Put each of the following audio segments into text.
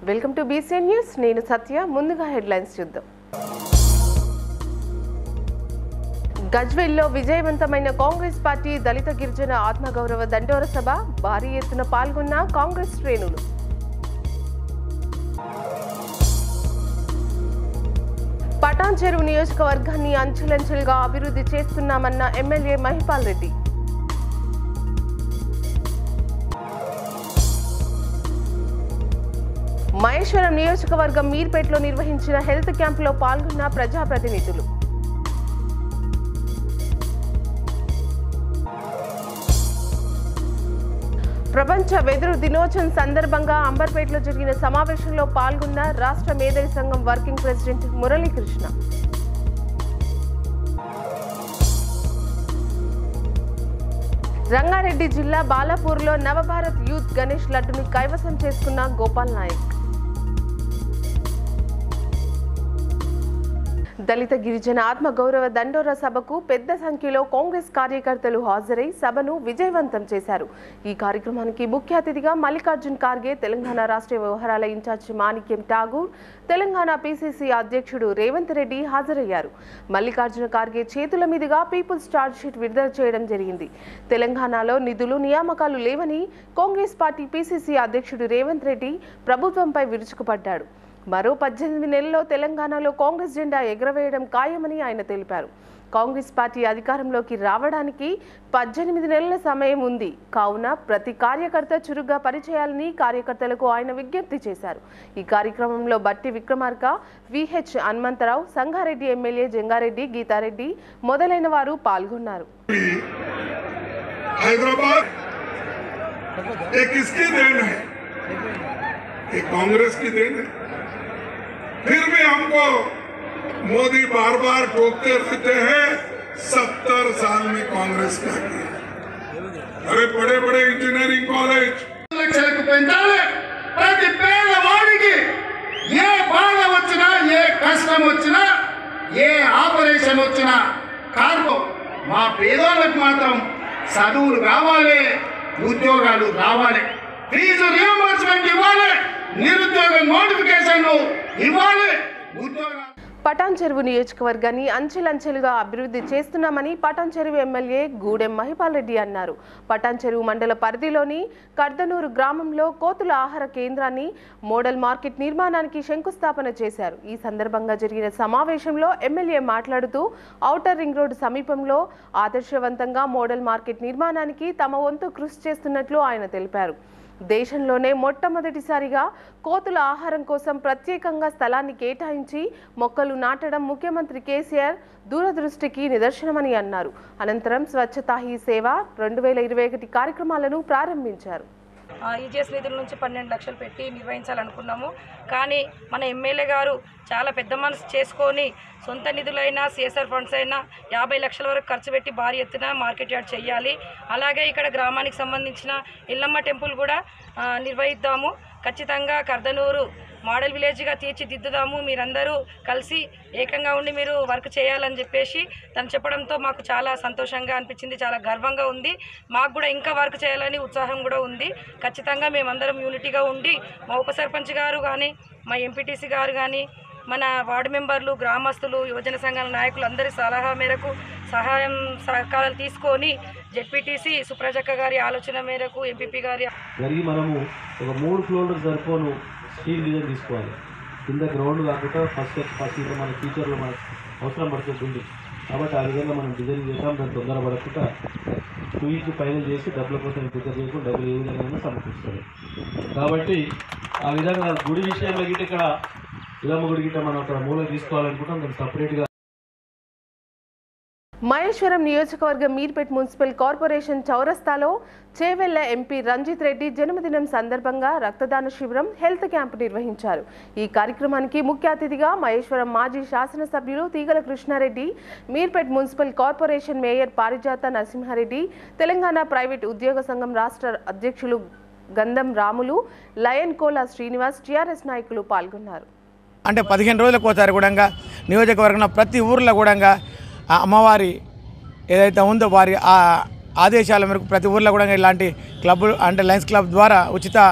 Welcome to BCN news నేను సత్య ముందుగా headlines చూద్దాం గజ్వెల్లో విజయవంతమైన కాంగ్రెస్ పార్టీ దళిత గిరిజన ఆత్మగౌరవ దండోర సభ భారీ ఎత్తున పాల్గొన్న కాంగ్రెస్ శ్రేణులు పటాన్ చెరువు నియోజకవర్గాన్ని అంచెలంచెలుగా అభివృద్ధి చేస్తున్నామన్న ఎమ్మెల్యే మహిపాల్ రెడ్డి మహేశ్వరం నియోజకవర్గం మీర్పేటలో నిర్వహించిన హెల్త్ క్యాంపులో పాల్గొన్న ప్రజాప్రతినిధులు ప్రపంచ వెదురు దినోత్సవం సందర్భంగా అంబర్పేటలో జరిగిన సమావేశంలో పాల్గొన్న రాష్ట్ర మేధవి సంఘం వర్కింగ్ ప్రెసిడెంట్ మురళీకృష్ణ రంగారెడ్డి జిల్లా బాలాపూర్లో నవభారత్ యూత్ గణేష్ లడ్డును కైవసం చేసుకున్న గోపాల్ నాయక్ దళిత గిరిజన ఆత్మగౌరవ దండోర సభకు పెద్ద సంఖ్యలో కాంగ్రెస్ కార్యకర్తలు హాజరై సభను విజయవంతం చేశారు ఈ కార్యక్రమానికి ముఖ్య అతిథిగా మల్లికార్జున్ ఖార్గే తెలంగాణ రాష్ట్ర వ్యవహారాల ఇన్ఛార్జ్ మాణిక్యం ఠాగూర్ తెలంగాణ పీసీసీ అధ్యక్షుడు రేవంత్ రెడ్డి హాజరయ్యారు మల్లికార్జున ఖార్గే చేతుల మీదుగా పీపుల్స్ ఛార్జ్ షీట్ విడుదల చేయడం జరిగింది తెలంగాణలో నిధులు నియామకాలు లేవని కాంగ్రెస్ పార్టీ పీసీసీ అధ్యక్షుడు రేవంత్ రెడ్డి ప్రభుత్వంపై విరుచుకుపడ్డాడు మరో పద్దెనిమిది నెలల్లో తెలంగాణలో కాంగ్రెస్ జెండా ఎగరవేయడం ఖాయమని ఆయన తెలిపారు కాంగ్రెస్ పార్టీ అధికారంలోకి రావడానికి పద్దెనిమిది నెలల సమయం ఉంది కావున ప్రతి కార్యకర్త చురుగ్గా పనిచేయాలని కార్యకర్తలకు ఆయన విజ్ఞప్తి చేశారు ఈ కార్యక్రమంలో బట్టి విక్రమార్క విహెచ్ హనుమంతరావు సంగారెడ్డి ఎమ్మెల్యే జంగారెడ్డి గీతారెడ్డి మొదలైన వారు పాల్గొన్నారు हैदराबाद ये किसकी देन है ये कांग्रेस की देन है फिर भी हमको मोदी बार बार टोकते रहते हैं सत्तर साल में कांग्रेस क्या किया अरे बड़े बड़े इंजीनियरिंग कॉलेज లక్షలకు పెంచాలి ప్రతి పేదవాడికి ఏ బాధ వచ్చినా ఏ కష్టం వచ్చినా ఏ ఆపరేషన్ వచ్చినా కార్గో మా పేదోళ్ళకి మాత్రం చదువులు కావాలి ఉద్యోగాలు రావాలి ఫీజు రియంబర్స్మెంట్ ఇవ్వాలి నిరుద్యోగ నోటిఫికేషన్లు ఇవ్వాలి ఉద్యోగాలు పటాన్ చెరువు నియోజకవర్గాన్ని అంచెలంచెలుగా అభివృద్ధి చేస్తున్నామని పటాన్ చెరువు ఎమ్మెల్యే గూడెం మహిపాల్ రెడ్డి అన్నారు పటాన్ చెరువు మండల పరిధిలోని కర్దనూరు గ్రామంలో కోతుల ఆహార కేంద్రాన్ని మోడల్ మార్కెట్ నిర్మాణానికి శంకుస్థాపన చేశారు ఈ సందర్భంగా జరిగిన సమావేశంలో ఎమ్మెల్యే మాట్లాడుతూ ఔటర్ రింగ్ రోడ్డు సమీపంలో ఆదర్శవంతంగా మోడల్ మార్కెట్ నిర్మాణానికి తమ వంతు కృషి చేస్తున్నట్లు ఆయన తెలిపారు దేశంలోనే మొట్టమొదటిసారిగా కోతుల ఆహారం కోసం ప్రత్యేకంగా స్థలాన్ని కేటాయించి మొక్కలు నాటడం ముఖ్యమంత్రి కేసీఆర్ దూరదృష్టికి నిదర్శనమని అన్నారు అనంతరం స్వచ్ఛతా హీ సేవ రెండు వేల ఇరవై ఒకటి కార్యక్రమాలను ప్రారంభించారు ఈజీఎస్ నిధుల నుంచి పన్నెండు లక్షలు పెట్టి నిర్వహించాలనుకున్నాము కానీ మన ఎమ్మెల్యే గారు చాలా పెద్ద మనసు చేసుకొని సొంత నిధులైనా సిఎస్ఆర్ ఫండ్స్ అయినా యాభై లక్షల వరకు ఖర్చు పెట్టి భారీ ఎత్తున మార్కెట్ యార్డ్ చేయాలి అలాగే ఇక్కడ గ్రామానికి సంబంధించిన ఇల్లమ్మ టెంపుల్ కూడా ఆ, నిర్వహిద్దాము ఖచ్చితంగా కర్దనూరు మోడల్ విలేజ్గా తీర్చిదిద్దుదాము మీరందరూ కలిసి ఏకంగా ఉండి మీరు వర్క్ చేయాలని చెప్పేసి తను చెప్పడంతో మాకు చాలా సంతోషంగా అనిపించింది చాలా గర్వంగా ఉంది మాకు కూడా ఇంకా వర్క్ చేయాలని ఉత్సాహం కూడా ఉంది ఖచ్చితంగా మేమందరం యూనిటీగా ఉండి మా ఉప సర్పంచ్ గారు కానీ మా ఎంపీటీసీ గారు కానీ మన వార్డు మెంబర్లు గ్రామస్తులు యువజన సంఘాల నాయకులు అందరి సలహా మేరకు సహాయం సహకారాలు తీసుకొని జెడ్పీటీసీ సుప్రజక్క గారి ఆలోచన మేరకు ఎంపీపీ గారి జరిగి మనము ఒక మూడు ఫ్లోర్లకు సరిపోను స్టీల్ డిజైన్ తీసుకోవాలి కింద గ్రౌండ్ కాకుండా ఫస్ట్ ఫస్ట్ ఇంకా మన ఫ్యూచర్లో మనకు అవసరం పడుతుంది ఉంది కాబట్టి ఆ విధంగా మనం డిజైన్ చేద్దాం దాన్ని తొందరపడకుండా టూ ఇంచ్ ఫైనల్ చేసి డబ్బుల కోసం ప్రిపేర్ చేయకుండా డబ్బులు ఏ విధంగా సమకూరుస్తుంది కాబట్టి ఆ విధంగా గుడి విషయంలో గిట్ట ఇక్కడ ఇలమ్మ గుడి గిట్ట మనం అక్కడ మూల తీసుకోవాలనుకుంటాం దాన్ని సపరేట్గా మహేశ్వరం నియోజకవర్గం మీర్పేట్ మున్సిపల్ కార్పొరేషన్ చౌరస్తాలో చేవెళ్ల ఎంపీ రంజిత్ రెడ్డి జన్మదినం సందర్భంగా రక్తదాన శిబిరం హెల్త్ క్యాంప్ నిర్వహించారు ఈ కార్యక్రమానికి ముఖ్య అతిథిగా మహేశ్వరం మాజీ శాసనసభ్యులు Teegala Krishnareddy Meerpet municipal corporation mayor Parijatha Narasimhareddy Telangana private ఉద్యోగ సంఘం రాష్ట్ర అధ్యక్షులు గంధం రాములు లయన్ కోలా శ్రీనివాస్ టీఆర్ఎస్ నాయకులు పాల్గొన్నారు అంటే పదిహేను రోజులకు ఒకసారి కూడా నియోజకవర్గంలో ప్రతి ఊర్లో కూడా ఆ అమ్మవారి ఏదైతే ఉందో వారి ఆ ఆదేశాల మేరకు ప్రతి ఊర్లో కూడా ఇలాంటి క్లబ్ అంటే లయన్స్ క్లబ్ ద్వారా ఉచిత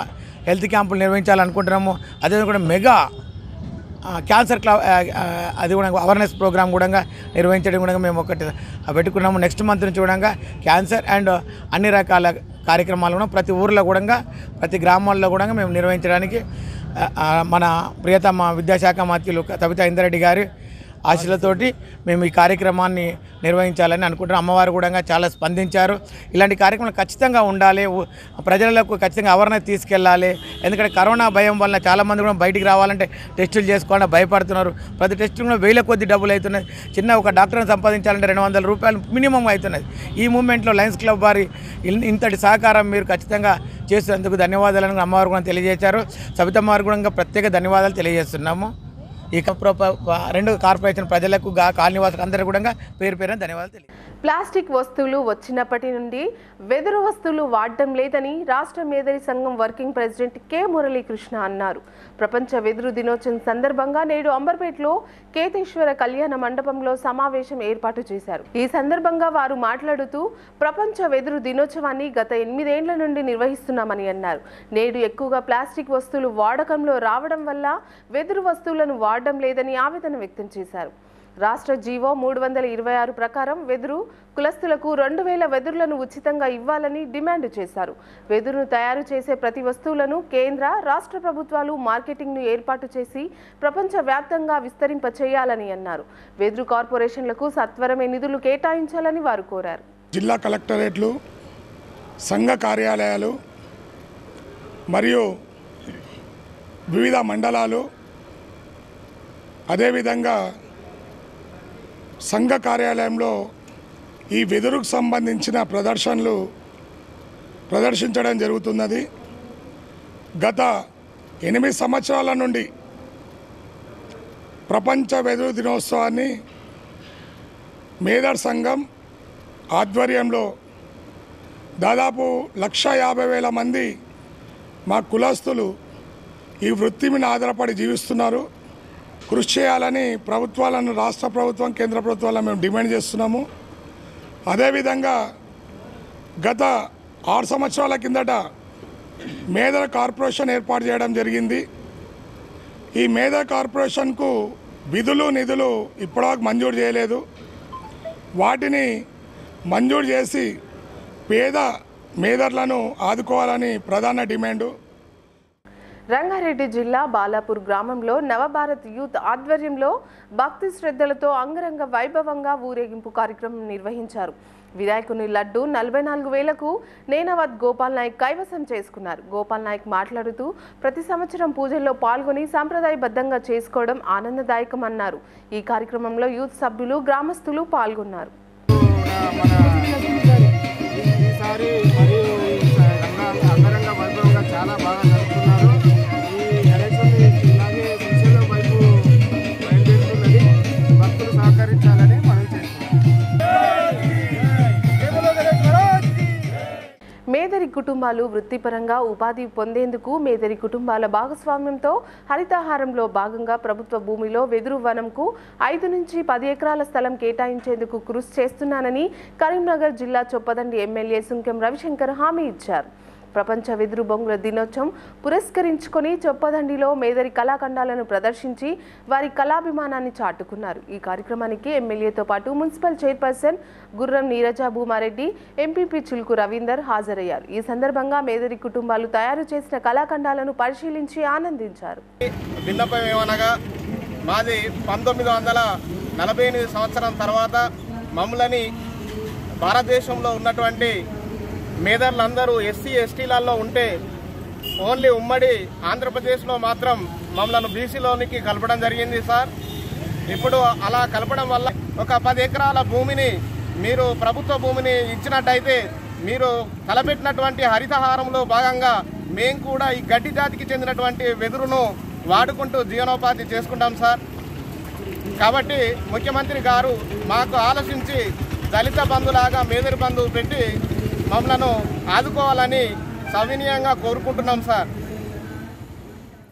హెల్త్ క్యాంపులు నిర్వహించాలనుకుంటున్నాము అదేవిధంగా కూడా మెగా ఆ, క్యాన్సర్ క్లా ఆ, ఆ, అది కూడా అవేర్నెస్ ప్రోగ్రామ్ కూడా నిర్వహించడం కూడా మేము ఒకటి పెట్టుకున్నాము నెక్స్ట్ మంత్ నుంచి కూడా క్యాన్సర్ అండ్ అన్ని రకాల కార్యక్రమాలు కూడా ప్రతి ఊర్లో కూడా ప్రతి గ్రామాల్లో కూడా మేము నిర్వహించడానికి ఆ, ఆ, మన ప్రియతమ విద్యాశాఖ మంత్రులు కవిత ఇందరెడ్డి గారి ఆశలతోటి మేము ఈ కార్యక్రమాన్ని నిర్వహించాలని అనుకుంటున్నాం అమ్మవారు కూడా చాలా స్పందించారు ఇలాంటి కార్యక్రమాలు ఖచ్చితంగా ఉండాలి ఊ- ప్రజలకు ఖచ్చితంగా అవేర్నెస్ తీసుకెళ్ళాలి ఎందుకంటే కరోనా భయం వల్ల చాలామంది కూడా బయటికి రావాలంటే టెస్టులు చేసుకోవాలని భయపడుతున్నారు ప్రతి టెస్టులు కూడా వేల కొద్ది డబ్బులు అవుతున్నాయి చిన్న ఒక డాక్టర్ని సంపాదించాలంటే రెండు వందల రూపాయలు మినిమం అవుతున్నది ఈ మూమెంట్లో లయన్స్ క్లబ్ వారి ఇన్- ఇంతటి సహకారం మీరు ఖచ్చితంగా చేసినందుకు ధన్యవాదాలను అమ్మవారు కూడా తెలియజేశారు సవితమ్మ వారు కూడా ప్రత్యేక ధన్యవాదాలు తెలియజేస్తున్నాము ఈ కప్రో రెండు కార్పొరేషన్ ప్రజలకు గా కాలనీవాసులకు అందరూ కూడా పేరు పేరున ధన్యవాదాలు తెలియ ప్లాస్టిక్ వస్తువులు వచ్చినప్పటి నుండి వెదురు వస్తువులు వాడడం లేదని రాష్ట్ర మేధరి సంఘం వర్కింగ్ ప్రెసిడెంట్ కె మురళీకృష్ణ అన్నారు ప్రపంచ వెదురు దినోత్సవం సందర్భంగా నేడు అంబర్పేటలో కేతేశ్వర కళ్యాణ మండపంలో సమావేశం ఏర్పాటు చేశారు ఈ సందర్భంగా వారు మాట్లాడుతూ ప్రపంచ వెదురు దినోత్సవాన్ని గత ఎనిమిదేండ్ల నుండి నిర్వహిస్తున్నామని అన్నారు నేడు ఎక్కువగా ప్లాస్టిక్ వస్తువులు వాడకంలో రావడం వల్ల వెదురు వస్తువులను వాడడం లేదని ఆవేదన వ్యక్తం చేశారు రాష్ట్ర జీవో మూడు వందల ఇరవై ఆరు ప్రకారం వెదురు కులస్తులకు రెండు వేల వెదురులను ఉచితంగా ఇవ్వాలని డిమాండ్ చేశారు వెదురును తయారు చేసే ప్రతి వస్తువులను కేంద్ర రాష్ట్ర ప్రభుత్వాలు మార్కెటింగ్ను ఏర్పాటు చేసి ప్రపంచ వ్యాప్తంగా విస్తరింప చేయాలని అన్నారు వెదురు కార్పొరేషన్లకు సత్వరమే నిధులు కేటాయించాలని వారు కోరారు జిల్లా కలెక్టరేట్లు సంఘ కార్యాలయాలు మరియు వివిధ మండలాలు అదేవిధంగా సంఘ కార్యాలయంలో ఈ వెదురుకు సంబంధించిన ప్రదర్శనలు ప్రదర్శించడం జరుగుతున్నది గత ఎనిమిది సంవత్సరాల నుండి ప్రపంచ వెదురు దినోత్సవాన్ని మేదర్ సంఘం ఆధ్వర్యంలో దాదాపు లక్ష యాభై వేల మంది మా కులస్తులు ఈ వృత్తి మీద ఆధారపడి జీవిస్తున్నారు కృషి చేయాలని ప్రభుత్వాలను రాష్ట్ర ప్రభుత్వం కేంద్ర ప్రభుత్వాలను మేము డిమాండ్ చేస్తున్నాము అదేవిధంగా గత ఆరు సంవత్సరాల కిందట మేదర కార్పొరేషన్ ఏర్పాటు చేయడం జరిగింది ఈ మేదర్ కార్పొరేషన్కు విధులు నిధులు ఇప్పటివరకు మంజూరు చేయలేదు వాటిని మంజూరు చేసి పేద మేదర్లను ఆదుకోవాలని ప్రధాన డిమాండు రంగారెడ్డి జిల్లా బాలాపూర్ గ్రామంలో నవభారత్ యూత్ ఆధ్వర్యంలో భక్తి శ్రద్ధలతో అంగరంగ వైభవంగా ఊరేగింపు కార్యక్రమం నిర్వహించారు వినాయకుని లడ్డు నలభై నాలుగు వేలకు నేనవద్ గోపాల్ నాయక్ కైవసం చేసుకున్నారు గోపాల్ నాయక్ మాట్లాడుతూ ప్రతి సంవత్సరం పూజల్లో పాల్గొని సాంప్రదాయబద్ధంగా చేసుకోవడం ఆనందదాయకమన్నారు ఈ కార్యక్రమంలో యూత్ సభ్యులు గ్రామస్తులు పాల్గొన్నారు ఈసారి మరియు ఈ రంగ అంగరంగ వైభవంగా చాలా బాగా జరుపుతున్నారు ఈ గణేశుని ఇలాగే శ్రీశైలం వైపు బయలుదేరుతున్నది భక్తులు సహకరించాలని మనం మేదరి కుటుంబాలు వృత్తిపరంగా ఉపాధి పొందేందుకు మేదరి కుటుంబాల భాగస్వామ్యంతో హరితహారంలో భాగంగా ప్రభుత్వ భూమిలో వెదురు వనంకు ఐదు నుంచి పది ఎకరాల స్థలం కేటాయించేందుకు కృషి చేస్తున్నానని కరీంనగర్ జిల్లా చొప్పదండి ఎమ్మెల్యే సుంకెం రవిశంకర్ హామీ ఇచ్చారు ప్రపంచ వెదురు బొంగుల దినోత్సవం పురస్కరించుకొని చొప్పదండిలో మేదరి కళాఖండాలను ప్రదర్శించి వారి కళాభిమానాన్ని చాటుకున్నారు ఈ కార్యక్రమానికి ఎమ్మెల్యేతో పాటు మున్సిపల్ చైర్పర్సన్ గుర్రం నీరజ భూమారెడ్డి ఎంపీపీ చిలుకు రవీందర్ హాజరయ్యారు ఈ సందర్భంగా మేదరి కుటుంబాలు తయారు చేసిన కళాఖండాలను పరిశీలించి ఆనందించారు విన్నపం ఏమనగా మాది పంతొమ్మిది వందల నలభై ఎనిమిది సంవత్సరం తర్వాత మమ్మల్ని భారతదేశంలో ఉన్నటువంటి మేధర్లందరూ ఎస్సీ ఎస్టీలలో ఉంటే ఓన్లీ ఉమ్మడి ఆంధ్రప్రదేశ్లో మాత్రం మమ్మల్ని బీసీలోనికి కలపడం జరిగింది సార్ ఇప్పుడు అలా కలపడం వల్ల ఒక పది ఎకరాల భూమిని మీరు ప్రభుత్వ భూమిని ఇచ్చినట్టయితే మీరు తలపెట్టినటువంటి హరితహారంలో భాగంగా మేము కూడా ఈ గడ్డి జాతికి చెందినటువంటి వెదురును వాడుకుంటూ జీవనోపాధి చేసుకుంటాం సార్ కాబట్టి ముఖ్యమంత్రి గారు మాకు ఆలోచించి దళిత బంధులాగా మేదరి బంధు పెట్టి మమ్మలను ఆదుకోవాలని సవినీయంగా కోరుకుంటున్నాం సార్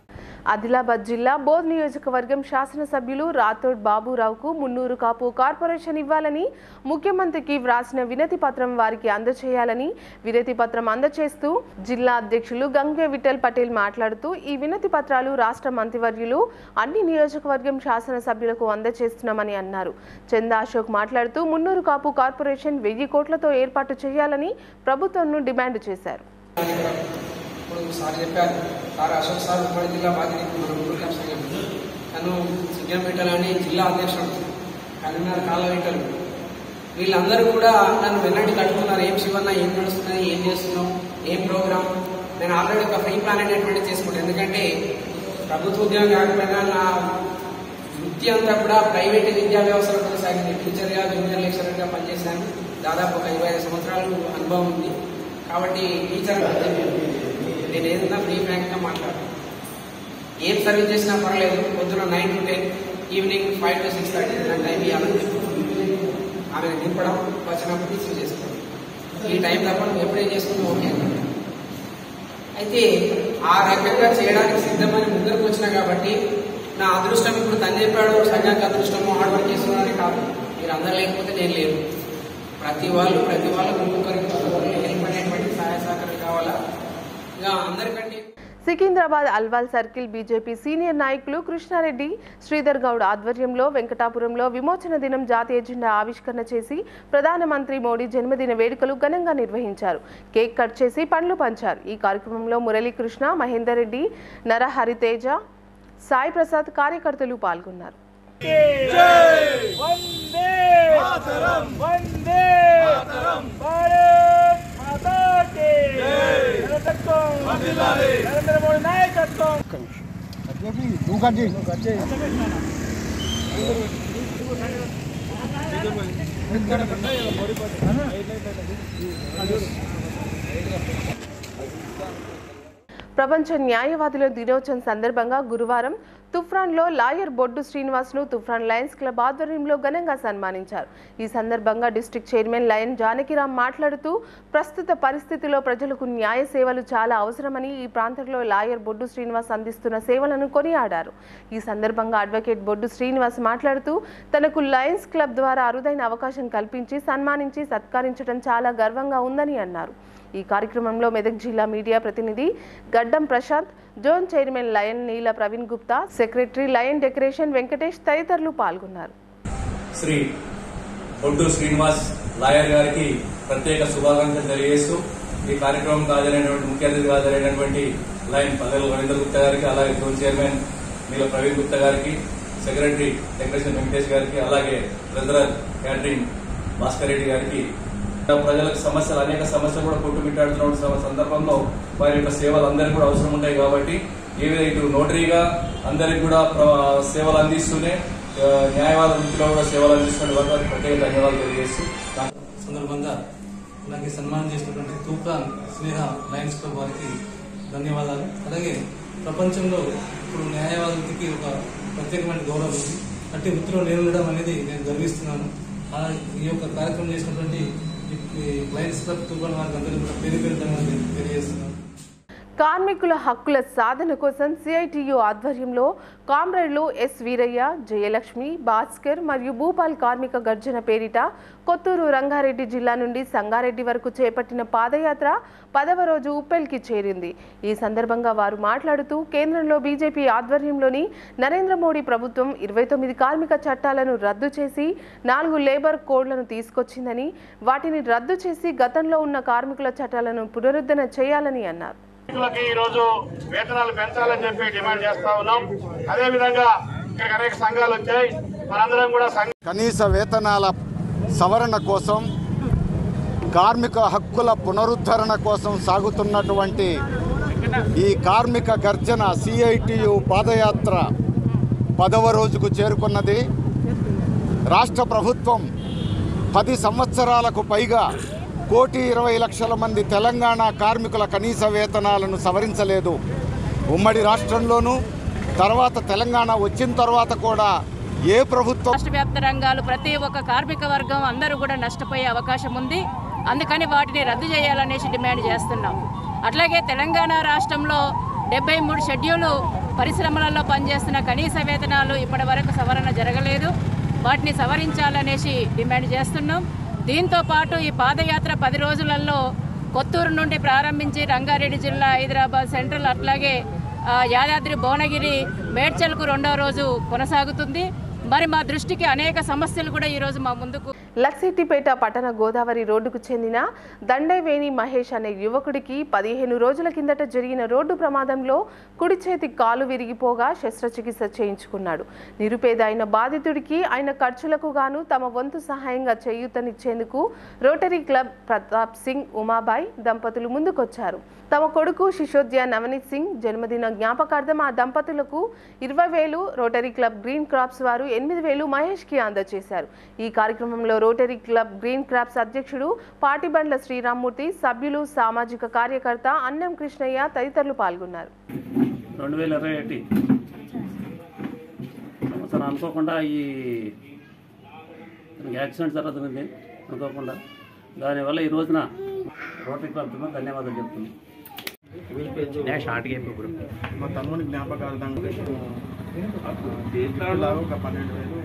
ఆదిలాబాద్ జిల్లా బోధ్ నియోజకవర్గం శాసనసభ్యులు రాథోడ్ బాబురావుకు మున్నూరు కాపు కార్పొరేషన్ ఇవ్వాలని ముఖ్యమంత్రికి వ్రాసిన వినతి పత్రం వారికి అందజేయాలని వినతి పత్రం అందజేస్తూ జిల్లా అధ్యక్షులు గంగే విఠల్ పటేల్ మాట్లాడుతూ ఈ వినతి పత్రాలు రాష్ట్ర మంత్రివర్యులు అన్ని నియోజకవర్గం శాసనసభ్యులకు అందజేస్తున్నామని అన్నారు చందా అశోక్ మాట్లాడుతూ మున్నూరు కాపు కార్పొరేషన్ వెయ్యి కోట్లతో ఏర్పాటు చేయాలని ప్రభుత్వంను డిమాండ్ చేశారు ఇప్పుడు సార్ చెప్పారు సార్ అశోక్ సార్ ఉమ్మడి జిల్లా బాధ్యత మన ఊరు సంఘం తను సిగ్గంపేటలో అని జిల్లా అధ్యక్షుడు కరీంనగర్ కాళ్ళ వెంటలు వీళ్ళందరూ కూడా నన్ను వెన్నటికి అడుగుతున్నారు ఏం శివన్న ఏం నడుస్తున్నాయి ఏం చేస్తున్నావు ఏం ప్రోగ్రామ్ నేను ఆల్రెడీ ఒక ఫ్రీ ప్లాన్ అనేటువంటి చేసుకుంటాను ఎందుకంటే ప్రభుత్వ ఉద్యోగం కాకపోయినా నా వృత్తి అంతా కూడా ప్రైవేట్ విద్యా వ్యవస్థలో కొనసాగింది టీచర్గా జూనియర్ లెక్చరర్గా పనిచేశాను దాదాపు ఒక ఇరవై ఐదు సంవత్సరాలు అనుభవం ఉంది కాబట్టి టీచర్ నేను ఏదైనా ఫ్రీ ఫ్రాంక్గా మాట్లాడతాను ఏం సర్వీస్ చేసినా పర్లేదు పొద్దున nine to ten evening five to six thirty నా టైం ఇవ్వాలని ఆమె నింపడం వచ్చినప్పుడు రిసీవ్ చేసుకోవడం ఈ టైం తప్ప నువ్వు ఎప్పుడేం చేసుకున్నా ఓకే అన్నాడు. అయితే ఆ రకంగా చేయడానికి సిద్ధమని ముందరకు వచ్చినా కాబట్టి నా అదృష్టం ఇప్పుడు తను చెప్పాడు సంఘానికి అదృష్టము హార్డ్ వర్క్ చేస్తున్నాడని కాదు మీరు అందరు లేకపోతే నేను లేదు ప్రతి వాళ్ళు ప్రతి వాళ్ళకు ఒక్కొక్కరికి ఒక్కొక్కరికి హెల్ప్ అనేటువంటి సహాయ సహకారం కావాలా ఇంకా అందరికంటే Secunderabad Alwal circle BJP senior నాయకులు కృష్ణారెడ్డి శ్రీధర్ గౌడ్ ఆధ్వర్యంలో వెంకటాపురంలో విమోచన దినం జాతీయ జెండా ఆవిష్కరణ చేసి ప్రధానమంత్రి మోడీ జన్మదిన వేడుకలు ఘనంగా నిర్వహించారు కేక్ కట్ చేసి పండ్లు పంచారు ఈ కార్యక్రమంలో మురళీకృష్ణ మహేందర్ రెడ్డి నరహరితేజ సాయి ప్రసాద్ కార్యకర్తలు పాల్గొన్నారు ప్రపంచ న్యాయవాదుల దినోత్సవం సందర్భంగా గురువారం తుఫ్రాన్లో లాయర్ బొడ్డు శ్రీనివాస్ను తుఫ్రాన్ లయన్స్ క్లబ్ ఆధ్వర్యంలో ఘనంగా సన్మానించారు ఈ సందర్భంగా డిస్ట్రిక్ట్ చైర్మన్ లయన్ జానకిరామ్ మాట్లాడుతూ ప్రస్తుత పరిస్థితిలో ప్రజలకు న్యాయ సేవలు చాలా అవసరమని ఈ ప్రాంతంలో లాయర్ బొడ్డు శ్రీనివాస్ అందిస్తున్న సేవలను కొనియాడారు ఈ సందర్భంగా అడ్వకేట్ బొడ్డు శ్రీనివాస్ మాట్లాడుతూ తనకు లయన్స్ క్లబ్ ద్వారా అరుదైన అవకాశం కల్పించి సన్మానించి సత్కరించడం చాలా గర్వంగా ఉందని అన్నారు ఈ కార్యక్రమంలో మెదక్ జిల్లా మీడియా ప్రతినిధి Gaddam Prashanth zone chairman lion Neela Praveen Gupta secretary lion decoration Venkatesh తదితరులు పాల్గొన్నారు శ్రీ బొడ్డు శ్రీనివాస్ లాయర్ గారికి ప్రత్యేక శుభాకాంక్షలు తెలియజేస్తూ ఈ కార్యక్రమం హాజరైనటువంటి ముఖ్య అతిథిగా హాజరైనటువంటి లైన్ పల్లెల రవీంద్ర గుప్తా గారికి అలాగే జోన్ చైర్మన్ నీల ప్రవీణ్ గుప్తా గారికి సెక్రటరీ డెకరేషన్ వెంకటేష్ గారికి అలాగే బ్రదర్ క్యాటరింగ్ భాస్కర్ రెడ్డి గారికి ప్రజలకు సమస్యలు అనేక సమస్యలు కూడా కొట్టుమిట్టాడుతున్న సమ- సందర్భంలో వారి యొక్క సేవలు అందరికీ కూడా అవసరం ఉంటాయి కాబట్టి ఏ విధంగా ఇటు నోటరీగా అందరికి కూడా ప్ర- సేవలు అందిస్తూనే ఆ, న్యాయవాద వృత్తిలో కూడా సేవలు అందిస్తున్న వారికి వారికి ప్రత్యేక ధన్యవాదాలు తెలియజేస్తూ సందర్భంగా నాకు ఈ సన్మానం చేసినటువంటి తూప్రాన్ స్నేహ లయన్స్ క్లబ్ వారికి ధన్యవాదాలు అలాగే ప్రపంచంలో ఇప్పుడు న్యాయవాదులకి ఒక ప్రత్యేకమైన గౌరవం ఉంది అట్టి వృత్తిలో నేను ఉండడం అనేది నేను గర్విస్తున్నాను ఆ ఈ యొక్క కార్యక్రమం చేసినటువంటి ఈ లయన్స్ క్లబ్ తూప్రాన్ వారికి అందరికీ కూడా పేరు పేరు ధన్యవాదాలు తెలియజేస్తున్నాను కార్మికుల హక్కుల సాధన కోసం సిఐటియు ఆధ్వర్యంలో కామ్రేడ్లు ఎస్ వీరయ్య జయలక్ష్మి భాస్కర్ మరియు భూపాల్ కార్మిక గర్జన పేరిట కొత్తూరు రంగారెడ్డి జిల్లా నుండి సంగారెడ్డి వరకు చేపట్టిన పాదయాత్ర పదవ రోజు ఉప్పెల్కి చేరింది ఈ సందర్భంగా వారు మాట్లాడుతూ కేంద్రంలో బీజేపీ ఆధ్వర్యంలోని నరేంద్ర మోడీ ప్రభుత్వం ఇరవై తొమ్మిది కార్మిక చట్టాలను రద్దు చేసి నాలుగు లేబర్ కోడ్లను తీసుకొచ్చిందని వాటిని రద్దు చేసి గతంలో ఉన్న కార్మికుల చట్టాలను పునరుద్ధరణ చేయాలని అన్నారు కార్మికులకి ఈ రోజు వేతనాలు పెంచాలని చెప్పి డిమాండ్ చేస్తా ఉన్నాం అదే విధంగా ఇక్కడికి అనేక సంఘాలు వచ్చాయి మనందరం కూడా సంఘ కనీస వేతనాల సవరణ కోసం కార్మిక హక్కుల పునరుద్ధరణ కోసం సాగుతున్నటువంటి ఈ కార్మిక గర్జన సిఐటియు పాదయాత్ర పదవ రోజుకు చేరుకున్నది రాష్ట్ర ప్రభుత్వం పది సంవత్సరాలకు పైగా కోటి ఇరవై లక్షల మంది తెలంగాణ కార్మికుల కనీస వేతనాలను సవరించలేదు ఉమ్మడి రాష్ట్రంలోనూ తర్వాత తెలంగాణ వచ్చిన తర్వాత కూడా ఏ ప్రభుత్వం రాష్ట్ర వ్యాప్త రంగాలు ప్రతి ఒక్క కార్మిక వర్గం అందరూ కూడా నష్టపోయే అవకాశం ఉంది అందుకని వాటిని రద్దు చేయాలనేసి డిమాండ్ చేస్తున్నాం అట్లాగే తెలంగాణ రాష్ట్రంలో డెబ్బై మూడు షెడ్యూలు పరిశ్రమలలో పనిచేస్తున్న కనీస వేతనాలు ఇప్పటి వరకు సవరణ జరగలేదు వాటిని సవరించాలనేసి డిమాండ్ చేస్తున్నాం దీంతో పాటు ఈ పాదయాత్ర పది రోజులలో కొత్తూరు నుండి ప్రారంభించి రంగారెడ్డి జిల్లా హైదరాబాద్ సెంట్రల్ అట్లాగే ఆ, యాదాద్రి భువనగిరి మేడ్చల్కు రెండవ రోజు కొనసాగుతుంది మరి మా దృష్టికి అనేక సమస్యలు కూడా ఈరోజు మా ముందుకు లక్సిట్టిపేట పట్టణ గోదావరి రోడ్డుకు చెందిన దండైవేణి మహేష్ అనే యువకుడికి పదిహేను రోజుల కిందట జరిగిన రోడ్డు ప్రమాదంలో కుడి చేతి కాలు విరిగిపోగా శస్త్రచికిత్స చేయించుకున్నాడు నిరుపేద అయిన బాధితుడికి ఆయన ఖర్చులకు గాను తమ వంతు సహాయంగా చేయూతనిచ్చేందుకు రోటరీ క్లబ్ ప్రతాప్ సింగ్ ఉమాబాయ్ దంపతులు ముందుకొచ్చారు తమ కొడుకు శిశోద్య నవనీత్ సింగ్ జన్మదిన జ్ఞాపకార్థం ఆ దంపతులకు ఇరవై వేలు రోటరీ క్లబ్ గ్రీన్ క్రాప్స్ వారు ఎనిమిది వేలు మహేష్కి అందజేశారు ఈ కార్యక్రమంలో రోటరీ క్లబ్ గ్రీన్ క్రాప్స్ అధ్యక్షుడు పాటిబండ్ల శ్రీరామ్మూర్తి సభ్యులు సామాజిక కార్యకర్త అన్నం కృష్ణయ్య తదితరులు పాల్గొన్నారు రెండు వేల ఇరవై ఒకటి అసలు అనుకోకుండా ఈ తనకి యాక్సిడెంట్ జరుగుతుంది అనుకోకుండా దానివల్ల ఈ రోజున రోటరీ క్లబ్ తరఫున ధన్యవాదాలు చెప్తున్నాను మా తమ్ముని జ్ఞాపకార్థం ఒక పన్నెండు వేలు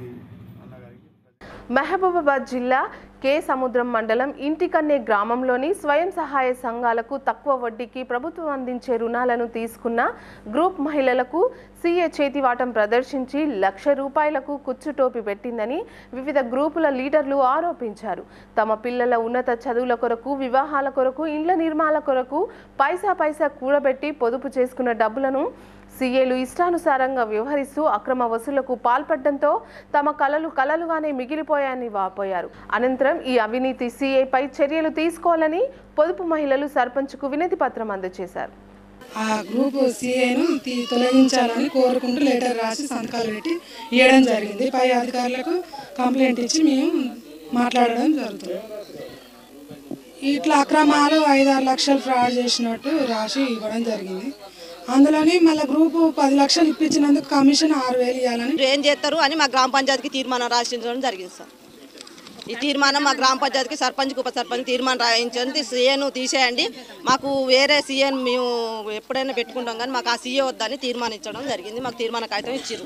మహబూబాబాద్ జిల్లా కే సముద్రం మండలం ఇంటికన్నే గ్రామంలోని స్వయం సహాయ సంఘాలకు తక్కువ వడ్డీకి ప్రభుత్వం అందించే రుణాలను తీసుకున్న గ్రూప్ మహిళలకు సీఏ చేతివాటం ప్రదర్శించి లక్ష రూపాయలకు కుచ్చుటోపి పెట్టిందని వివిధ గ్రూపుల లీడర్లు ఆరోపించారు తమ పిల్లల ఉన్నత చదువుల కొరకు వివాహాల కొరకు ఇండ్ల నిర్మాణ కొరకు పైసా పైసా కూడబెట్టి పొదుపు చేసుకున్న డబ్బులను సీఏలు ఇష్టానుసారంగా వ్యవహరిస్తూ అక్రమ వసూళ్లకు పాల్పడడంతో తమ కలలు కలలుగానే మిగిలిపోయాయని వాపోయారు అనంతరం ఈ అవినీతి సీఏపై చర్యలు తీసుకోవాలని పొదుపు మహిళలు సర్పంచ్కు వినతి పత్రం అందజేశారు ఆ గ్రూప్ సీఏను తొలగించాలని కోరుకుంటూ లెటర్ రాసి సంతకాలు పెట్టి ఇవ్వడం జరిగింది పై అధికారులకు కంప్లైంట్ ఇచ్చి మేము మాట్లాడడం జరుగుతుంది ఇట్లా అక్రమాలు ఐదారు లక్షలు ఫ్రాడ్ చేసినట్టు రాసి ఇవ్వడం జరిగింది అందులోని మళ్ళీ గ్రూపు పది లక్షలు ఇప్పించినందుకు కమిషన్ ఆరు వేలు ఇవ్వాలని ఏం చేస్తారు అని మా గ్రామ పంచాయతీకి తీర్మానం రాసించడం జరిగింది సార్ ఈ తీర్మానం మా గ్రామ పంచాయతీకి సర్పంచ్కి ఉప సర్పంచ్ తీర్మానం రాయించండి సీఏను తీసేయండి మాకు వేరే సీఏను మేము ఎప్పుడైనా పెట్టుకుంటాం కానీ మాకు ఆ సీఏ వద్దని తీర్మానించడం జరిగింది మాకు తీర్మాన కాగితం ఇచ్చారు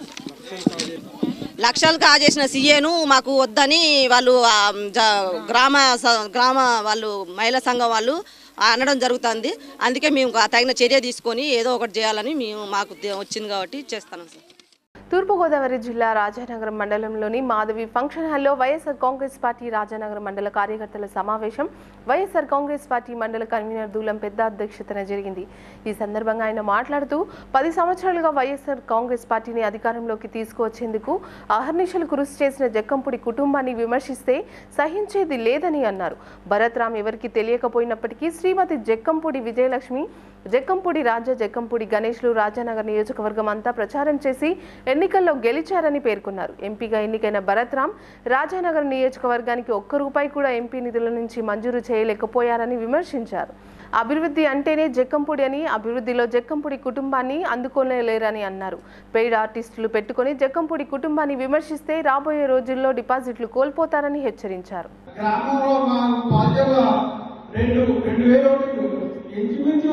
లక్షలు కాజేసిన సీఏను మాకు వద్దని వాళ్ళు ఆ, జ- గ్రామ స- గ్రామ వాళ్ళు మహిళా సంఘం వాళ్ళు అనడం జరుగుతుంది అందుకే మేము తగిన చర్య తీసుకొని ఏదో ఒకటి చేయాలని మేము మాకు తే- వచ్చింది కాబట్టి చేస్తాను సార్ తూర్పుగోదావరి జిల్లా రాజానగరం మండలంలోని మాధవి ఫంక్షన్ హాల్లో వైఎస్ఆర్ కాంగ్రెస్ పార్టీ రాజానగరం మండల కార్యకర్తల సమావేశం వైఎస్ఆర్ కాంగ్రెస్ పార్టీ మండల కన్వీనర్ దూలం పెద్ద అధ్యక్షతన జరిగింది ఈ సందర్భంగా ఆయన మాట్లాడుతూ పది సంవత్సరాలుగా వైఎస్ఆర్ కాంగ్రెస్ పార్టీని అధికారంలోకి తీసుకువచ్చేందుకు అహర్నిశలు కృషి చేసిన జక్కంపుడి కుటుంబాన్ని విమర్శిస్తే సహించేది లేదని అన్నారు భరత్ రామ్ ఎవరికి తెలియకపోయినప్పటికీ శ్రీమతి జక్కంపూడి విజయలక్ష్మి జక్కంపూడి రాజా జక్కంపూడి గణేష్లు రాజానగర్ నియోజకవర్గం అంతా ప్రచారం చేసి ఎన్నికల్లో గెలిచారని పేర్కొన్నారు ఎంపీగా ఎన్నికైన భరత్ రామ్ రాజానగర్ నియోజకవర్గానికి ఒక్క రూపాయి కూడా ఎంపీ నిధుల నుంచి మంజూరు చేయలేకపోయారని విమర్శించారు అభివృద్ధి అంటేనే జక్కంపూడి అని అభివృద్ధిలో జక్కంపూడి కుటుంబాన్ని అందుకోలేరని అన్నారు పెయిడ్ ఆర్టిస్టులు పెట్టుకొని జక్కంపూడి కుటుంబాన్ని విమర్శిస్తే రాబోయే రోజుల్లో డిపాజిట్లు కోల్పోతారని హెచ్చరించారు గ్రామంలో మా బాధ్యత రెండు రెండు వేల ఒకటి ఇంచుమించు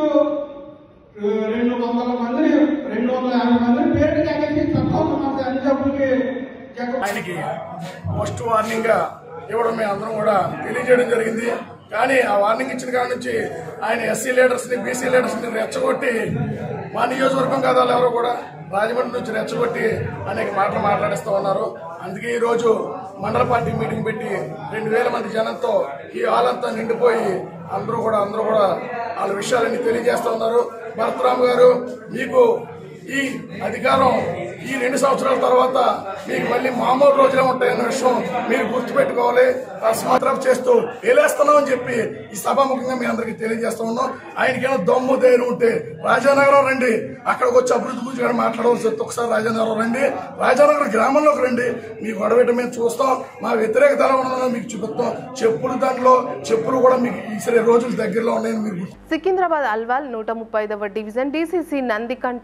ఆ, రెండు వందల మందిని రెండు వందల యాభై మందిని పేరు తగ్గించి తక్కువ మంది అన్ని డబ్బులకి ఆయనకి పోస్ట్ వార్నింగ్ గా ఇవ్వడం మేము అందరం కూడా తెలియజేయడం జరిగింది కానీ ఆ వార్నింగ్ ఇచ్చిన కాడ నుంచి ఆయన ఎస్సీ లీడర్స్ ని బీసీ లీడర్స్ ని రెచ్చగొట్టి మా నియోజకవర్గం కాదా ఎవరో కూడా రాజమండ్రి నుంచి రెచ్చగొట్టి అనేక మాటలు మాట్లాడిస్తూ ఉన్నారు అందుకే ఈ రోజు మండల పార్టీ మీటింగ్ పెట్టి రెండు వేల మంది జనంతో ఈ హాల్ అంతా నిండిపోయి అందరూ కూడా అందరూ కూడా వాళ్ళ విషయాలన్నీ తెలియజేస్తూ ఉన్నారు భరతరామ్ గారు మీకు ఈ అధికారం ఈ రెండు సంవత్సరాల తర్వాత మీకు మళ్ళీ మామూలు రోజులే ఉంటాయన్న విషయం మీరు గుర్తుపెట్టుకోవాలి తస్మాత్రం చేస్తూ వేలేస్తున్నాం అని చెప్పి ఈ సభాముఖంగా మీ అందరికీ తెలియజేస్తా ఉన్నాం ఆయనకేమో దమ్ము ధైర్యం ఉంటే రాజానగరం రండి అక్కడికి వచ్చి అభివృద్ధి గురించి కూడా మాట్లాడవలసి వస్తే ఒకసారి రాజానగరం రండి రాజానగరం గ్రామంలోకి రండి మీ గొడవ మేము చూస్తాం మా వ్యతిరేకత ఎలా ఉన్నదో మీకు చూపిస్తాం చెప్పులు దాంట్లో చెప్పులు కూడా మీకు ఈసరి రోజులు దగ్గరలో ఉన్నాయని మీరు గుర్తు సికింద్రాబాద్ అల్వాల్ నూట ముప్పై ఐదవ division DCC Nandikanti Sridhar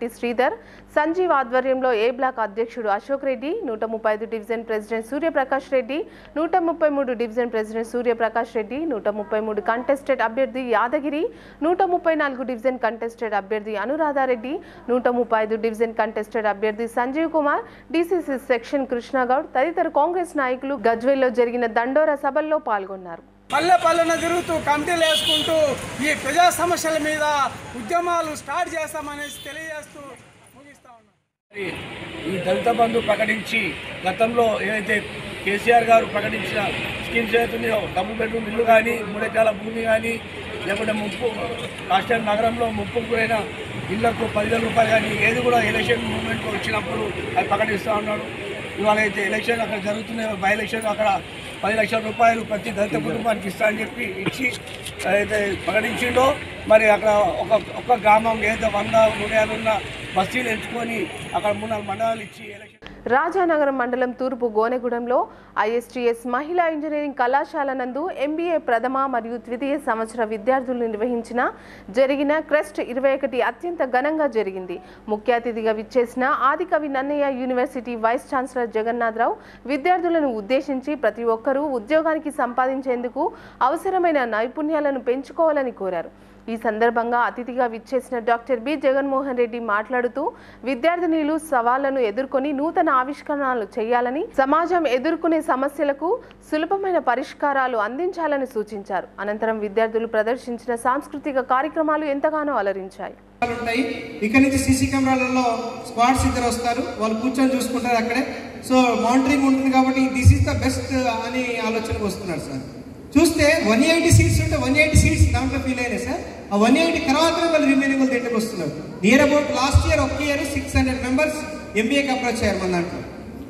convener Sanjeev ఆధ్వర్యంలో ఏ బ్లాక్ అధ్యక్షుడు అశోక్ రెడ్డి నూట ముప్పై ఐదు డివిజన్ ప్రెసిడెంట్ సూర్యప్రకాష్ రెడ్డి నూట ముప్పై మూడు డివిజన్ ప్రెసిడెంట్ సూర్యప్రకాష్ రెడ్డి నూట ముప్పై మూడు కంటెస్టెడ్ అభ్యర్థి యాదగిరి నూట ముప్పై నాలుగు డివిజన్ కంటెస్టెడ్ అభ్యర్థి అనురాధారెడ్డి నూట ముప్పై ఐదు డివిజన్ కంటెస్టెడ్ అభ్యర్థి సంజీవ్ కుమార్ డీసీసీ సెక్షన్ కృష్ణగౌడ్ తదితర కాంగ్రెస్ నాయకులు గజ్వేల్లో జరిగిన దండోరా సభల్లో పాల్గొన్నారు పల్లె పల్లెన తిరుగుతూ కమిటీలు వేసుకుంటూ ఈ ప్రజా సమస్యల మీద ఉద్యమాలు స్టార్ట్ చేస్తామనేసి తెలియజేస్తూ ముగిస్తా ఉన్నాం ఈ దళిత బంధు ప్రకటించి గతంలో ఏదైతే కేసీఆర్ గారు ప్రకటించిన స్కీమ్స్ ఏదైతున్నాయో డబుల్ బెడ్రూమ్ ఇల్లు కానీ మూడెకరాల భూమి కానీ లేకుంటే ముప్పు రాష్ట్ర నగరంలో ముప్పుకు పోయిన ఇళ్లకు పదివేల రూపాయలు కానీ ఏది కూడా ఎలక్షన్ మూమెంట్ వచ్చినప్పుడు అది ప్రకటిస్తూ ఉన్నాడు ఇవాళ అయితే ఎలక్షన్ అక్కడ జరుగుతున్నాయో బై ఎలక్షన్ అక్కడ పది లక్షల రూపాయలు ప్రతి దళిత కుటుంబానికి ఇస్తా అని చెప్పి ఇచ్చి అయితే ప్రకటించిండో మరి అక్కడ ఒక ఒక గ్రామం ఏదో వంద నూట యాభై ఉన్న బస్తీలు ఎంచుకొని అక్కడ మూడు నాలుగు మండలాలు ఇచ్చి ఎలక్షన్ రాజానగరం మండలం తూర్పు గోనెగూడెంలో ఐఎస్టీఎస్ మహిళా ఇంజనీరింగ్ కళాశాల నందు ఎంబీఏ ప్రథమ మరియు ద్వితీయ సంవత్సర విద్యార్థులు నిర్వహించిన జరిగిన క్రెస్ట్ ఇరవై ఒకటి అత్యంత ఘనంగా జరిగింది ముఖ్య అతిథిగా విచ్చేసిన Adikavi Nannaya university vice chancellor Jagannatharao విద్యార్థులను ఉద్దేశించి ప్రతి ఒక్కరూ ఉద్యోగానికి సంపాదించేందుకు అవసరమైన నైపుణ్యాలను పెంచుకోవాలని కోరారు ఈ సందర్భంగా అతిథిగా విచ్చేసిన డాక్టర్ బి జగన్మోహన్ రెడ్డి మాట్లాడుతూ విద్యార్థినీలు సవాళ్లను ఎదుర్కొని నూతన ఆవిష్కరణలు చేయాలని సమాజం ఎదుర్కొనే సమస్యలకు సులభమైన పరిష్కారాలు అందించాలని సూచించారు అనంతరం విద్యార్థులు ప్రదర్శించిన సాంస్కృతిక కార్యక్రమాలు ఎంతగానో అలరించాయి ఉంటాయి ఇక్కడ నుంచి సీసీ కెమెరాలలో స్క్వాడ్స్ ఇద్దరు వస్తారు వాళ్ళు కూర్చొని చూసుకుంటారు అక్కడే సో మానిటరింగ్ ఉంటుంది కాబట్టి దిస్ ఇస్ ద బెస్ట్ అని ఆలోచనకు వస్తున్నారు సార్ చూస్తే వన్ ఎయిటీ సీట్స్ ఉంటే వన్ ఎయిటీ సీట్స్ దాంట్లో ఫీల్ అయినాయి సార్ ఆ వన్ ఎయిటీ తర్వాత వాళ్ళు రిమైనింగ్ వాళ్ళు తింటకు వస్తున్నారు నియర్ అబౌట్ లాస్ట్ ఇయర్ ఒక ఇయర్ సిక్స్ హండ్రెడ్ మెంబర్స్ ఎంబీఏకి అప్రోచ్ అయ్యారు మన దాంట్లో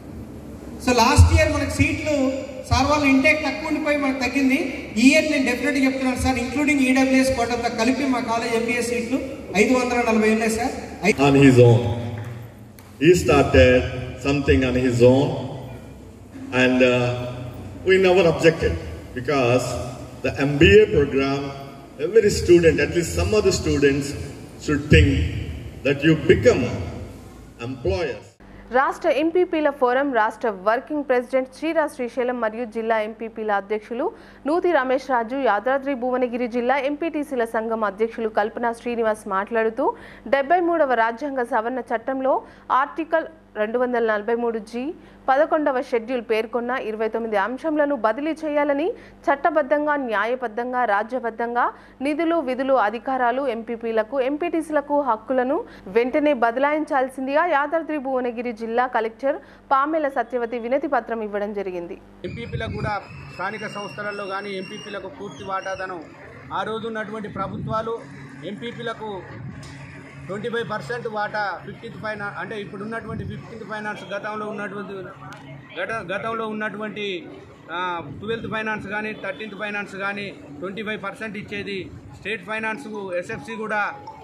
సో లాస్ట్ ఇయర్ మనకి సీట్లు సార్ వాళ్ళు ఇంటేక్ తక్కువ ఉండిపోయి మనకు తగ్గింది ఈ ఇయర్ నేను డెఫినెట్గా చెప్తున్నాను సార్ ఇంక్లూడింగ్ ఈడబ్ల్యూఎస్ కోటంతా కలిపి మా కాలేజ్ ఎంబీఏ సీట్లు ఐదు వందల నలభై ఉన్నాయి sir on his own. He started something on his own and uh, we never objected because the MBA program, every student, at least some of the students should think that you become employers. రాష్ట్ర ఎంపీపీల forum రాష్ట్ర working president శ్రీరా శ్రీశైలం మరియు జిల్లా ఎంపీపీల అధ్యక్షులు నూతి రమేష్ రాజు యాదాద్రి భువనగిరి జిల్లా ఎంపీటీసీల సంఘం అధ్యక్షులు కల్పన శ్రీనివాస్ మాట్లాడుతూ డెబ్బై మూడవ రాజ్యాంగ సవరణ చట్టంలో ఆర్టికల్ రెండు వందల నలభై మూడు జీ పదకొండవ షెడ్యూల్ పేర్కొన్న ఇరవై తొమ్మిది అంశంలను బదిలీ చేయాలని చట్టబద్ధంగా న్యాయబద్ధంగా రాజ్యబద్ధంగా నిధులు విధులు అధికారాలు ఎంపీపీలకు ఎంపీటీసీలకు హక్కులను వెంటనే బదలాయించాల్సిందిగా యాదాద్రి భువనగిరి జిల్లా కలెక్టర్ పామెల సత్యవతి వినతి పత్రం ఇవ్వడం జరిగింది ఎంపీపీలకు కూడా స్థానిక సంస్థలలో కానీ ఎంపీపీలకు పూర్తి వాటాదనం ఆ రోజు ఉన్నటువంటి ప్రభుత్వాలు ఎంపీపీలకు ట్వంటీ ఫైవ్ పర్సెంట్ వాటా ఫిఫ్టీన్త్ ఫైనాన్స్ అంటే ఇప్పుడు ఉన్నటువంటి ఫిఫ్టీన్త్ ఫైనాన్స్ గతంలో ఉన్నటువంటి గత గతంలో ఉన్నటువంటి ట్వెల్త్ ఫైనాన్స్ కానీ థర్టీన్త్ ఫైనాన్స్ కానీ ట్వంటీ ఫైవ్ పర్సెంట్ ఇచ్చేది స్టేట్ ఫైనాన్స్ ఎస్ఎఫ్సి కూడా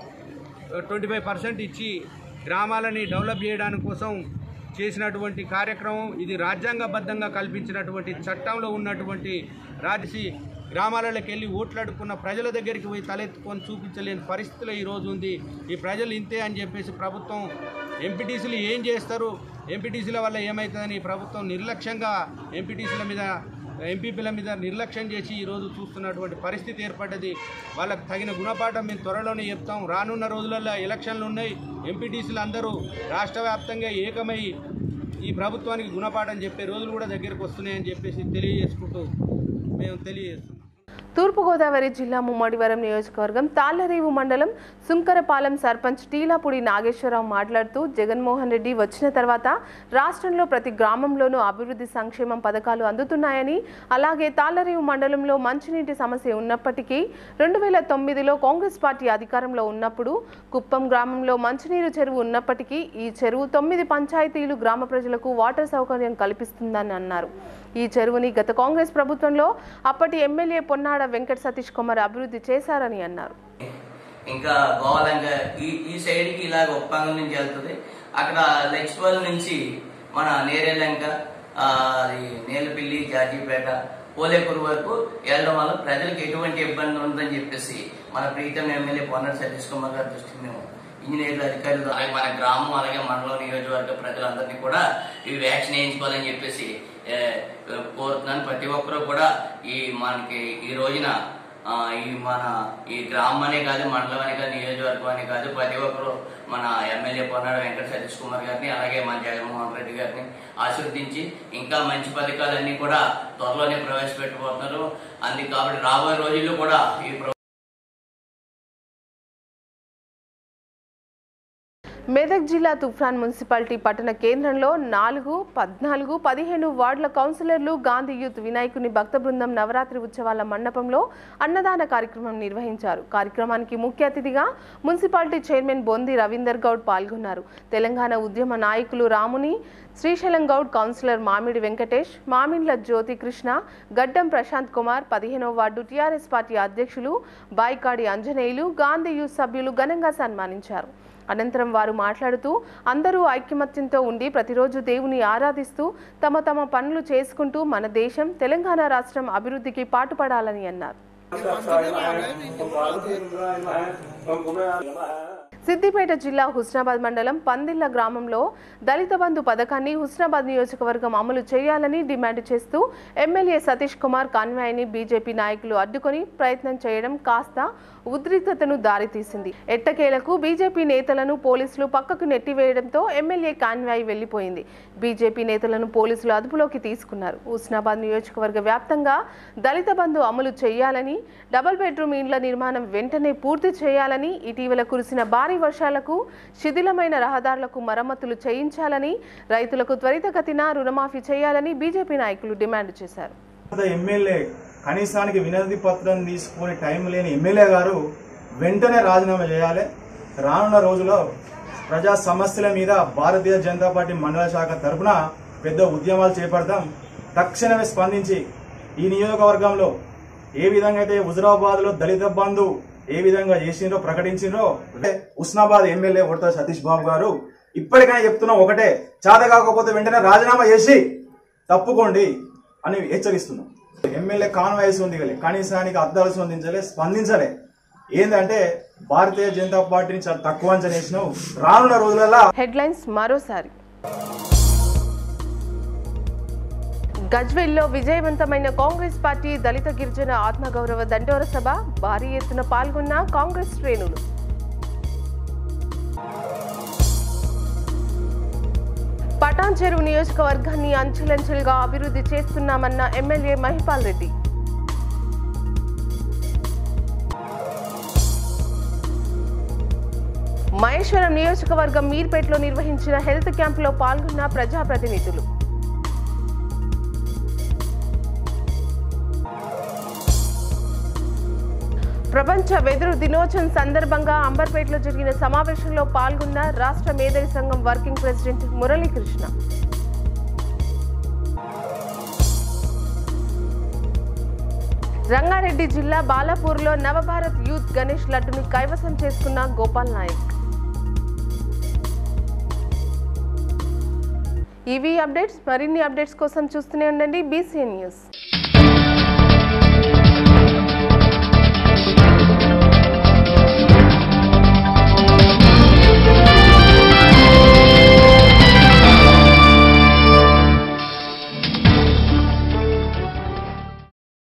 ట్వంటీ ఫైవ్ పర్సెంట్ ఇచ్చి గ్రామాలని డెవలప్ చేయడానికి కోసం చేసినటువంటి కార్యక్రమం ఇది రాజ్యాంగబద్ధంగా కల్పించినటువంటి చట్టంలో ఉన్నటువంటి రాజసి గ్రామాలలోకి వెళ్ళి ఓట్లాడుకున్న ప్రజల దగ్గరికి పోయి తలెత్తుకొని చూపించలేని పరిస్థితిలో ఈరోజు ఉంది ఈ ప్రజలు ఇంతే అని చెప్పేసి ప్రభుత్వం ఎంపీటీసీలు ఏం చేస్తారు ఎంపీటీసీల వల్ల ఏమవుతుందని ప్రభుత్వం నిర్లక్ష్యంగా ఎంపీటీసీల మీద ఎంపీపీల మీద నిర్లక్ష్యం చేసి ఈరోజు చూస్తున్నటువంటి పరిస్థితి ఏర్పడ్డది వాళ్ళకి తగిన గుణపాఠం మేము త్వరలోనే చెప్తాం రానున్న రోజులలో ఎలక్షన్లు ఉన్నాయి ఎంపీటీసీలు అందరూ రాష్ట్ర వ్యాప్తంగా ఏకమై ఈ ప్రభుత్వానికి గుణపాఠం చెప్పే రోజులు కూడా దగ్గరకు వస్తున్నాయని చెప్పేసి తెలియజేసుకుంటూ మేము తెలియజేస్తున్నాం తూర్పుగోదావరి జిల్లా ముమ్మడివరం నియోజకవర్గం తాళ్లరేవు మండలం సుంకరపాలెం సర్పంచ్ టీలాపూడి నాగేశ్వరరావు మాట్లాడుతూ జగన్మోహన్ రెడ్డి వచ్చిన తర్వాత రాష్ట్రంలో ప్రతి గ్రామంలోనూ అభివృద్ధి సంక్షేమం పథకాలు అందుతున్నాయని అలాగే తాళ్లరేవు మండలంలో మంచినీటి సమస్య ఉన్నప్పటికీ రెండు వేల తొమ్మిదిలో కాంగ్రెస్ పార్టీ అధికారంలో ఉన్నప్పుడు కుప్పం గ్రామంలో మంచినీరు చెరువు ఉన్నప్పటికీ ఈ చెరువు తొమ్మిది పంచాయతీలు గ్రామ ప్రజలకు వాటర్ సౌకర్యం కల్పిస్తుందని అన్నారు ఈ చెరువుని గత కాంగ్రెస్ ప్రభుత్వంలో అప్పటి ఎమ్మెల్యే పొన్నాడ వెంకట సతీష్ కుమార్ అభివృద్ధి చేశారని అన్నారు ఇంకా గోవాలంక ఈ ఈ సైడ్కి ఇలాగ ఒప్పందం నుంచి వెళ్తుంది అక్కడ లెక్స్వల్ నుంచి మన నేరేలంక ఆ, అది నేలపిల్లి జాజీపేట పోలేపూర్ వరకు వెళ్ళడం వల్ల ప్రజలకు ఎటువంటి ఇబ్బంది ఉండదని చెప్పేసి మన ప్రీతం ఎమ్మెల్యే పొన్నటి సతీష్ కుమార్ గారి దృష్టికి మేము ఇంజనీర్లు అధికారులు అలాగే మన గ్రామం అలాగే మండలం నియోజకవర్గ ప్రజలందరినీ కూడా ఈ వ్యాక్సిన్ వేయించుకోవాలని చెప్పేసి ఏ, కోరుతున్నాను ప్రతి ఒక్కరూ కూడా ఈ మనకి ఈ రోజున ఆ, ఈ మన ఈ గ్రామం అనే కాదు మండలం అనే కాదు నియోజకవర్గం అనే కాదు ప్రతి ఒక్కరు మన ఎమ్మెల్యే పొన్నాడు వెంకట సతీష్ కుమార్ గారిని అలాగే మన జగన్మోహన్ రెడ్డి గారిని ఆశీర్వదించి ఇంకా మంచి పథకాలన్నీ కూడా త్వరలోనే ప్రవేశపెట్టబోతున్నారు అందుకు కాబట్టి రాబోయే రోజుల్లో కూడా ఈ ప్ర- మెదక్ జిల్లా తుఫాన్ మున్సిపాలిటీ పట్టణ కేంద్రంలో నాలుగు పద్నాలుగు పదిహేను వార్డుల కౌన్సిలర్లు గాంధీ యూత్ వినాయకుని భక్త బృందం నవరాత్రి ఉత్సవాల మండపంలో అన్నదాన కార్యక్రమం నిర్వహించారు కార్యక్రమానికి ముఖ్య అతిథిగా మున్సిపాలిటీ చైర్మన్ బొంది రవీందర్ గౌడ్ పాల్గొన్నారు తెలంగాణ ఉద్యమ నాయకులు రాముని శ్రీశైలం గౌడ్ కౌన్సిలర్ మామిడి వెంకటేష్ మామిండ్ల జ్యోతి కృష్ణ గడ్డం ప్రశాంత్ కుమార్ పదిహేనవ వార్డు టీఆర్ఎస్ పార్టీ అధ్యక్షులు బాయికాడి అంజనేయులు గాంధీ యూత్ సభ్యులు ఘనంగా సన్మానించారు అనంతరం వారు మాట్లాడుతూ అందరూ ఐక్యమత్యంతో ఉండి ప్రతిరోజు దేవుని ఆరాధిస్తూ తమ తమ పనులు చేసుకుంటూ మన దేశం తెలంగాణ రాష్ట్రం అభివృద్ధికి పాటుపడాలని అన్నారు సిద్దిపేట జిల్లా హుస్నాబాద్ మండలం పందిళ్ల గ్రామంలో దళిత బంధు పథకాన్ని హుస్నాబాద్ నియోజకవర్గం అమలు చేయాలని డిమాండ్ చేస్తూ ఎమ్మెల్యే సతీష్ కుమార్ కాన్వాయ్ని బీజేపీ నాయకులు అడ్డుకొని ప్రయత్నం చేయడం కాస్త ఉద్రిక్తతను దారితీసింది ఎట్టకేలకు బీజేపీ నేతలను పోలీసులు పక్కకు నెట్టివేయడంతో ఎమ్మెల్యే కాన్వాయ్ వెళ్లిపోయింది బీజేపీ నేతలను పోలీసులు అదుపులోకి తీసుకున్నారు హుస్నాబాద్ నియోజకవర్గ వ్యాప్తంగా దళిత బంధు అమలు చేయాలని డబుల్ బెడ్రూమ్ ఇండ్ల నిర్మాణం వెంటనే పూర్తి చేయాలని ఇటీవల కురిసిన భారీ వర్షాలకు శిథిలమైన రహదారులకు మరమ్మతులు చేయించాలని రైతులకు త్వరితగతిన రుణమాఫీ చేయాలని బీజేపీ నాయకులు డిమాండ్ చేశారు ఎమ్మెల్యే కనీసానికి వినతి పత్రం తీసుకునే టైం లేని ఎమ్మెల్యే గారు వెంటనే రాజీనామా చేయాలి రానున్న రోజుల్లో ప్రజా సమస్యల మీద భారతీయ జనతా పార్టీ మండల శాఖ తరపున పెద్ద ఉద్యమాలు చేపడతాం తక్షణమే స్పందించి ఈ నియోజకవర్గంలో ఏ విధంగా అయితే హుజరాబాద్ లో దళిత బంధు ఏ విధంగా చేసిండ్రో ప్రకటించిండ్రో ఉస్నాబాద్ ఎమ్మెల్యే ఉడత సతీష్ బాబు గారు ఇప్పటికైనా చెప్తున్నాం ఒకటే చేత కాకపోతే వెంటనే రాజీనామా చేసి తప్పుకోండి అని హెచ్చరిస్తున్నాం ఎమ్మెల్యే కాన్వాయిస్ ఉంది కదా కనీసానికి అద్దాలు స్పందించలే స్పందించలే ఏంటంటే భారతీయ జనతా పార్టీని చాలా తక్కువ అంచనా వేసినావు రానున్న రోజులలో హెడ్లైన్స్ మరోసారి గజ్వెల్లో విజయవంతమైన కాంగ్రెస్ పార్టీ దళిత గిరిజన ఆత్మగౌరవ దండోర సభ భారీ ఎత్తున పాల్గొన్న కాంగ్రెస్ శ్రేణులు పటాన్ చెరువు నియోజకవర్గాన్ని అంచెలంచెలుగా అభివృద్ధి చేస్తున్నామన్న ఎమ్మెల్యే మహిపాల్ రెడ్డి మహేశ్వరం నియోజకవర్గం మీర్పేటలో నిర్వహించిన హెల్త్ క్యాంపులో పాల్గొన్న ప్రజాప్రతినిధులు ప్రపంచ వెదురు దినోత్సవం సందర్భంగా అంబర్పేటలో జరిగిన సమావేశంలో పాల్గొన్న రాష్ట్ర మేధవి సంఘం వర్కింగ్ ప్రెసిడెంట్ మురళీకృష్ణ రంగారెడ్డి జిల్లా బాలాపూర్లో నవభారత్ యూత్ గణేష్ లడ్డును కైవసం చేసుకున్న గోపాల్ నాయక్ ఇవి అప్డేట్స్ మరిన్ని అప్డేట్స్ కోసం చూస్తూనే ఉండండి బీసీఎన్ న్యూస్